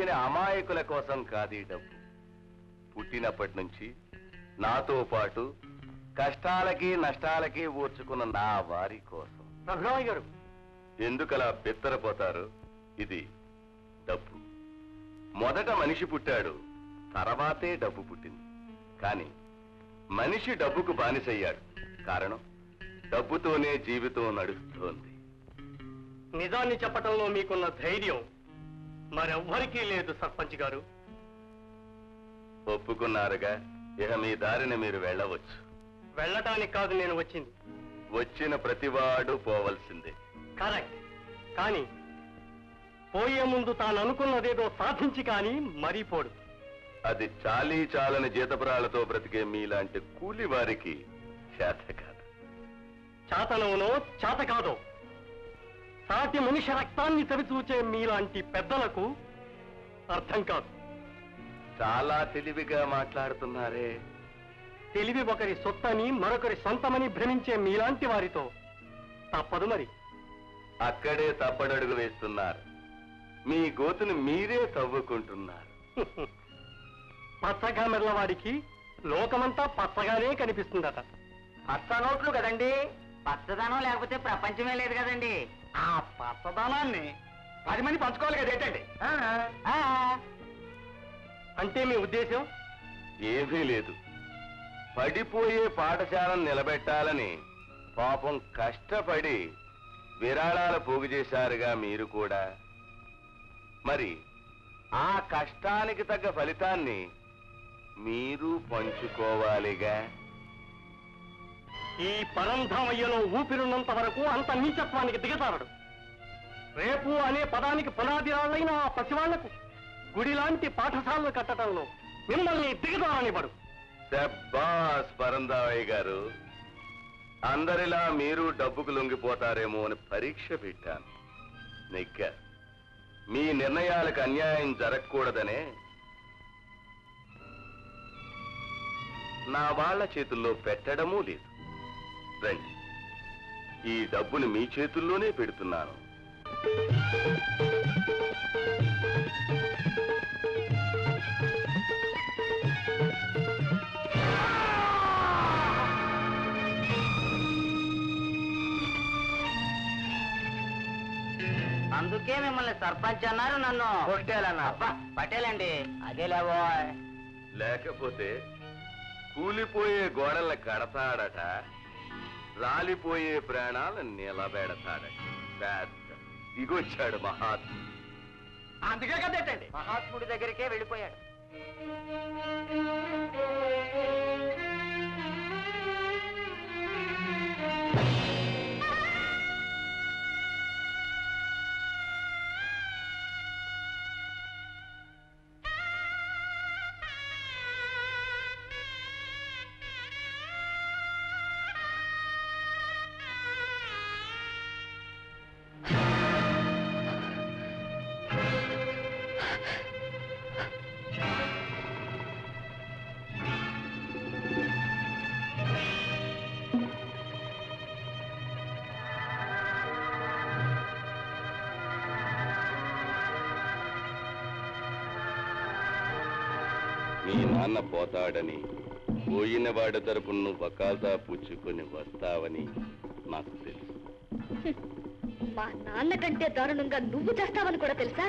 లేని అమాయకుల కోసం కాదు ఈ డబ్బు పుట్టినప్పటి నుంచి నాతో పాటు కష్టాలకి నష్టాలకి ఊర్చుకున్న నా వారి కోసం రఘురామయ్య గారు ఎందుకలా బెత్తరపోతారు ఇది డబ్బు మొదట మనిషి పుట్టాడు తర్వాతే డబ్బు పుట్టింది కానీ మనిషి డబ్బుకు బానిసయ్యాడు కారణం డబ్బుతోనే జీవితం నడుస్తోంది నిజాన్ని చెప్పటంలో మీకున్న ధైర్యం మరెవ్వరికీ లేదు సర్పంచ్ గారు ఒప్పుకున్నారుగా ఇక మీ దారిని మీరు వెళ్ళవచ్చు వెళ్ళటానికి కాదు నేను వచ్చింది వచ్చిన ప్రతివాడు పోవలసిందే కరెక్ట్ కానీ పోయే ముందు తాను అనుకున్నదేదో సాధించి కానీ మరీపోడు అది చాలీ చాలని జీతపురాలతో బ్రతికే మీలాంటి కూలి వారికి చేత కాదు చాతనవునో చాత కాదో సాటి మనిషి రక్తాన్ని చవిచూచే మీలాంటి పెద్దలకు అర్థం కాదు చాలా తెలివిగా మాట్లాడుతున్నారే తెలివి ఒకరి సొత్తని మరొకరి సొంతమని భ్రమించే మీలాంటి వారితో తప్పదు మరి అక్కడే తప్పడడుగు వేస్తున్నారు మీ గోతును మీరే తవ్వుకుంటున్నారు పచ్చగా మెర్ల వాడికి లోకమంతా పచ్చగానే కనిపిస్తుందట పచ్చ నోట్లు కదండి పచ్చదనం లేకపోతే ప్రపంచమే లేదు కదండి ఆ పచ్చదనాన్ని పది మంది పంచుకోవాలి కదా ఏంటండి అంటే మీ ఉద్దేశం ఏమీ లేదు పడిపోయే పాఠశాలను నిలబెట్టాలని పాపం కష్టపడి విరాళాలు పోగు చేశారుగా మీరు కూడా మరి ఆ కష్టానికి తగ్గ ఫలితాన్ని మీరు పంచుకోవాలిగా ఈ పరంధామయ్యలో ఊపిరున్నంత వరకు అంత నీచత్వానికి దిగజారడు రేపు అనే పదానికి పునాది రాళ్ళైన ఆ పసివాళ్లకు గుడిలాంటి పాఠశాలలు కట్టడంలో మిమ్మల్ని దిగజారనివ్వడు శబ్బాస్ పరందావయ్య గారు అందరిలా మీరు డబ్బుకు లొంగిపోతారేమో అని పరీక్ష పెట్టాను నెగ్గ మీ నిర్ణయాలకు అన్యాయం జరగకూడదనే నా వాళ్ళ చేతుల్లో పెట్టడమూ లేదు రండి ఈ డబ్బుని మీ చేతుల్లోనే పెడుతున్నాను అందుకే మిమ్మల్ని సర్పంచ్ అన్నారు నన్ను పటేల్ అన్నారు. అబ్బా, పటేల్ అండి అదేలేవో లేకపోతే కూలిపోయే గోడల్ని కడతాడట రాలిపోయే ప్రాణాలు నిలబెడతాడట పెద్ద దిగొచ్చాడు మహాత్ముడు అందుకే కదేటండి మహాత్ముడి దగ్గరికే వెళ్ళిపోయాడు మీ నాన్న పోతాడని పోయిన వాడి తరపు నువ్వు వకాల్తా పుచ్చుకొని వస్తావని నాకు తెలుసు మా నాన్న కంటే దారుణంగా నువ్వు చేస్తావని కూడా తెలుసా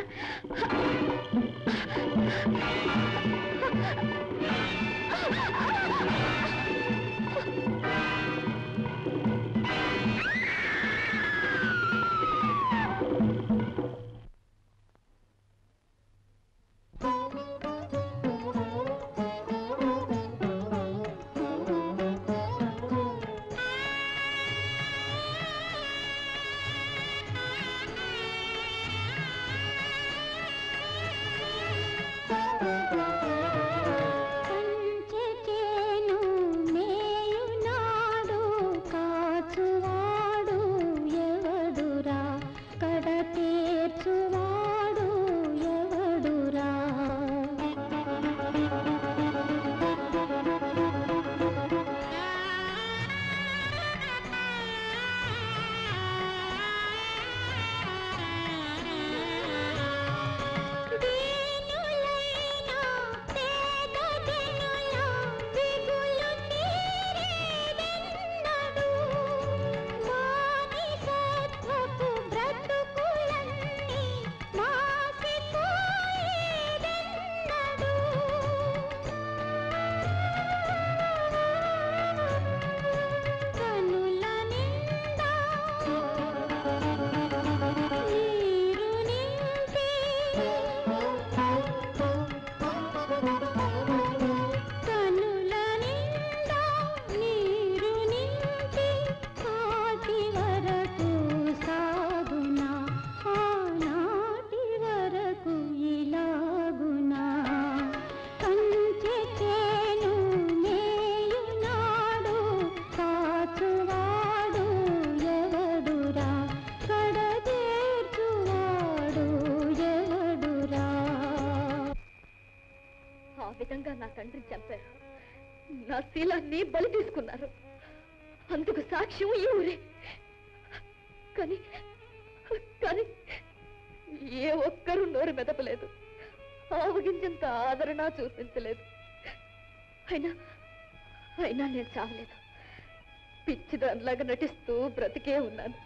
ఆ విధంగా నా తండ్రిని చంపారు నా శీలాన్ని బలి తీసుకున్నారు అందుకు సాక్ష్యం ఈ ఊరే కానీ కానీ ఏ ఒక్కరూ నోరు మెదపలేదు ఆవగించంత ఆదరణ చూపించలేదు అయినా అయినా నేను చావలేదు పిచ్చిదానిలాగా నటిస్తూ బ్రతికే ఉన్నాను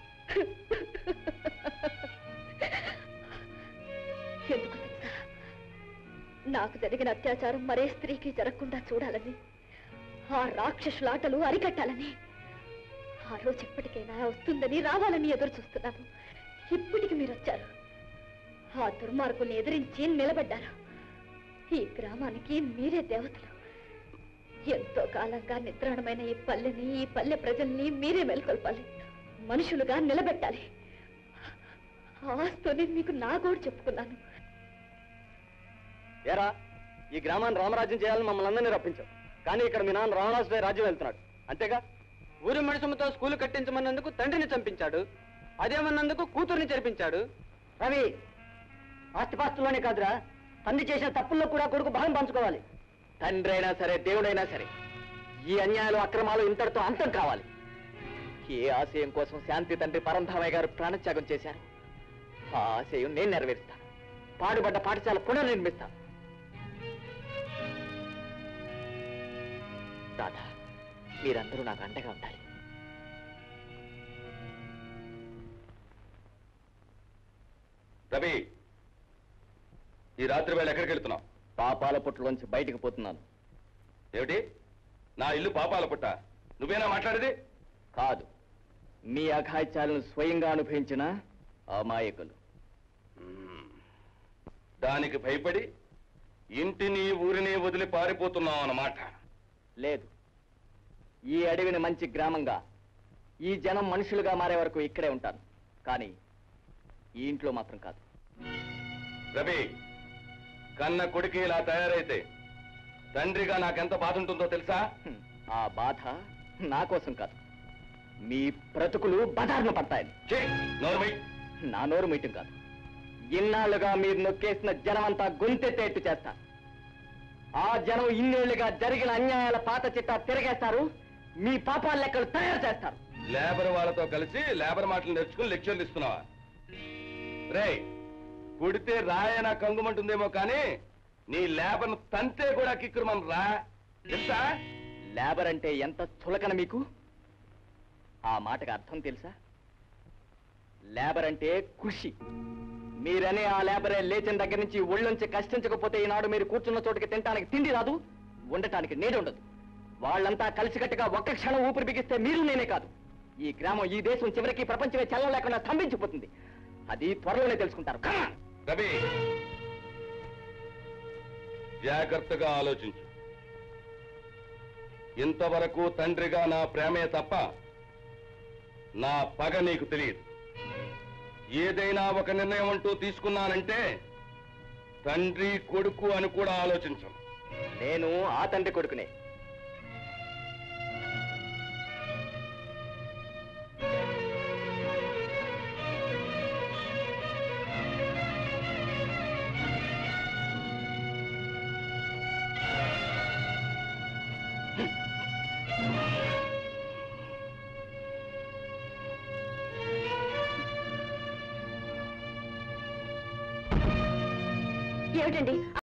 ఎందుకు తెలుసా నాకు జరిగిన అత్యాచారం మరే స్త్రీకి జరగకుండా చూడాలని ఆ రాక్షసులాటలు అరికట్టాలని ఆ రోజు ఎప్పటికైనా వస్తుందని రావాలని ఎదురు చూస్తున్నాను ఇప్పటికి మీరు వచ్చారు ఆ దుర్మార్గుల్ని ఎదిరించి నిలబడ్డారు ఈ గ్రామానికి మీరే దేవతలు ఎంతో కాలంగా నిద్రాణమైన ఈ పల్లెని ఈ పల్లె ప్రజల్ని మీరే మేల్కొల్పాలి మనుషులుగా నిలబెట్టాలి ఆస్తోనే మీకు నా గోడు చెప్పుకున్నాను ఏరా ఈ గ్రామాన్ని రామరాజ్యం చేయాలని మమ్మల్ని అందరినీ రప్పించావు కానీ ఇక్కడ మీ నాన్న రావణాసుడే రాజ్యం వెళ్తున్నాడు అంతేగా ఊరి మనుషులతో స్కూలు కట్టించమన్నందుకు తండ్రిని చంపించాడు అదేమన్నందుకు కూతుర్ని చేర్పించాడు రవి ఆస్తిపాస్తులోనే కాదురా తండ్రి చేసిన తప్పుల్లో కూడా కొడుకు భాగం పంచుకోవాలి తండ్రి అయినా సరే దేవుడైనా సరే ఈ అన్యాయాలు అక్రమాలు ఇంతటితో అంతం కావాలి ఏ ఆశయం కోసం శాంతి తండ్రి పరంధామయ్య గారు ప్రాణత్యాగం చేశారు ఆ ఆశయం నేను నెరవేరుస్తాను పాడుబడ్డ పాఠశాల పునర్నిర్మిస్తాను రాధా మీరందరూ నాకు అండగా ఉండాలి రవి ఈ రాత్రి వేళ ఎక్కడికి వెళ్తున్నావు పాపాల పుట్టులోంచి బయటకు పోతున్నాను ఏమిటి నా ఇల్లు పాపాల పుట్ట నువ్వేనా మాట్లాడేది కాదు మీ అఘాయిత్యాలను స్వయంగా అనుభవించిన అమాయకులు దానికి భయపడి ఇంటిని ఊరిని వదిలి పారిపోతున్నావు అన్నమాట లేదు ఈ అడవిని మంచి గ్రామంగా ఈ జనం మనుషులుగా మారే వరకు ఇక్కడే ఉంటాను కానీ ఈ ఇంట్లో మాత్రం కాదు రవి కన్న కొడుకు ఇలా తయారైతే తండ్రిగా నాకెంత బాధ ఉంటుందో తెలుసా హ్మ్. ఆ బాధ నా కోసం కాదు మీ బ్రతుకులు బదారున పడతాయని ఛీ, నోర్మై నా నోరు మీయటం కాదు ఇన్నాళ్లుగా మీరు నొక్కేసిన జనం అంతా గొంతెత్తేట్టు చేస్తారు ఆ జనం ఇన్నేళ్లుగా జరిగిన అన్యాయాల పాత చిట్టా తిరగేస్తారు మీ పాపాల లెక్కలు తయారు చేస్తారు లేబర్ వాళ్ళతో కలిసి లేబర్ మాటలు నేర్చుకుని లెక్చర్లు ఇస్తున్నావా రే కొడితే రాయన కంగుమంటుందేమో కానీ నీ లేబర్ను తంతే కూడా కిక్కురుమని రా తెలుసా లేబర్ అంటే ఎంత చులకన మీకు ఆ మాటకు అర్థం తెలుసా లేబర్ అంటే కృషి మీరనే ఆ లేబరే లేచిన దగ్గర నుంచి ఒళ్ళొంచి కష్టించకపోతే ఈనాడు మీరు కూర్చున్న చోటుకి తినడానికి తిండి రాదు ఉండటానికి నీడ ఉండదు వాళ్ళంతా కలిసికట్టుగా ఒక్క క్షణం ఊపిరి బిగిస్తే మీరు నేనే కాదు ఈ గ్రామం ఈ దేశం చివరికి ప్రపంచమే చల్లం లేకుండా స్తంభించిపోతుంది అది త్వరలోనే తెలుసుకుంటారు Come on! రవి జాగ్రత్తగా ఆలోచించు ఇంతవరకు తండ్రిగా నా ప్రేమే తప్ప నా పగ నీకు తెలియదు ఏదైనా ఒక నిర్ణయం అంటూ తీసుకున్నానంటే తండ్రి కొడుకు అని కూడా ఆలోచించను నేను ఆ తండ్రి కొడుకునే ఏమిటండి